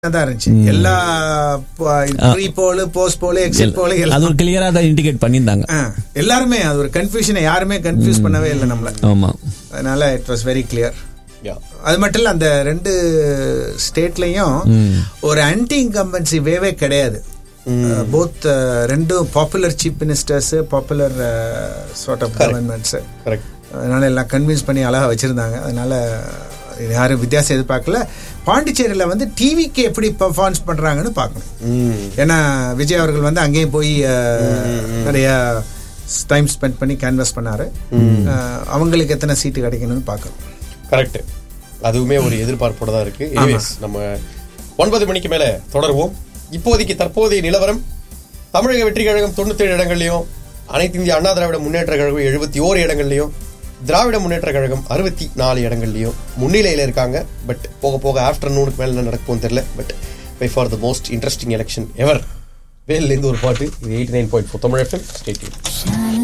தான் இருந்துச்சு எல்லா pre poll post poll exit poll அது எல்லாம் ஒரு கிளியரா தான் இண்டிகேட் பண்ணியிருந்தாங்க ஆ, எல்லாருமே அது ஒரு கன்ஃபியூஷனை யாருமே கன்ஃபியூஸ் பண்ணவே இல்லை நம்மள ஆமா அதனால it was very clear Yeah. அது மட்டும் இல்ல அந்த ரெண்டு ஸ்டேட்லயும் ஒரு ஆன்டி இன்கம்பன்சி வேவே கிடையாது போத் ரெண்டும் popular chief ministers popular sort of governments Correct. அதனால எல்லாம் கன்வின்ஸ் பண்ணி அழகா வச்சிருந்தாங்க அதனால யாரும் வித்தியாசம் எதிர்பார்க்கல பாண்டிச்சேரியில வந்து டிவிக்கு எப்படி பெர்ஃபார்மன்ஸ் பண்றாங்கன்னு பார்க்கணும் ம். ஏன்னா விஜய் அவர்கள் வந்து அங்கேயும் போய் அஹ், நிறைய டைம் ஸ்பெண்ட் பண்ணி கேன்வாஸ் பண்ணாரு அஹ், அவங்களுக்கு எத்தனை சீட்டு கிடைக்கணும்னு பார்க்கணும் கரெக்ட் அதுவுமே ஒரு எதிர்பார்ப்போட தான் இருக்கு எனிவேஸ் நம்ம ஒன்பது மணிக்கு மேல தொடருவோம் இப்போதைக்கு தற்போதைய நிலவரம் தமிழக வெற்றி கழகம் தொண்ணூத்தேழு இடங்கள்லயும் அனைத்து இந்திய அண்ணா திராவிட முன்னேற்ற கழகம் எழுபத்தி ஓரு இடங்கள்லயும் திராவிட முன்னேற்ற கழகம் அறுபத்தி நாலு இடங்கள்லயும் முன்னிலையில இருக்காங்க பட் போக போக ஆஃப்டர்நூனுக்கு மேல என்ன நடக்கும் தெரியல but by far the most interesting election ever வேல்ல இருந்து ஒரு பாட்டு இது eighty nine point four Tamil FM state